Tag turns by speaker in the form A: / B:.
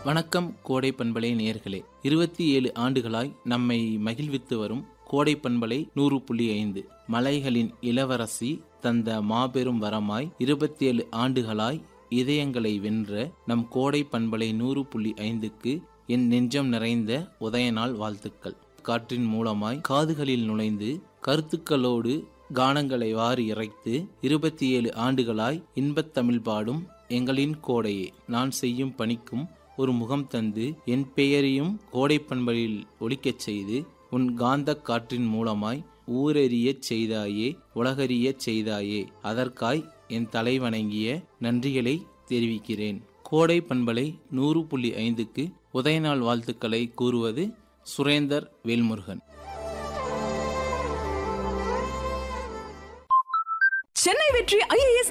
A: வணக்கம் கோடை பண்பலை நேயர்களே இருபத்தி ஏழு ஆண்டுகளாய் நம்மை மகிழ்வித்து வரும் கோடை பண்பலை நூறு புள்ளி ஐந்து மலைகளின் இளவரசி தந்த மாபெரும் வரமாய் இருபத்தி ஏழு ஆண்டுகளாய் இதயங்களை வென்ற நம் கோடை பண்பலை நூறு புள்ளி ஐந்துக்கு என் நெஞ்சம் நிறைந்த உதயநாள் வாழ்த்துக்கள் காற்றின் மூலமாய் காதுகளில் நுழைந்து கருத்துக்களோடு கானங்களை வாரி இறைத்து இருபத்தி ஏழு ஆண்டுகளாய் இன்பத் தமிழ் பாடும் எங்களின் கோடையே நான் செய்யும் பணிக்கும் ஒரு முகம் தந்து என் பெயரையும் கோடை பண்பலில் ஒலிக்கச் செய்து உன் காந்தக் காற்றின் மூலமாய் ஊரெறியச் செய்தாயே உலகறியச் செய்தாயே அதற்காய் என் தலை வணங்கிய நன்றிகளை தெரிவிக்கிறேன் கோடை பண்பலை நூறு புள்ளி ஐந்துக்கு உதயநாள் வாழ்த்துக்களை கூறுவது சுரேந்தர் வேல்முருகன்
B: சென்னை வெற்றி ஐஏஎஸ்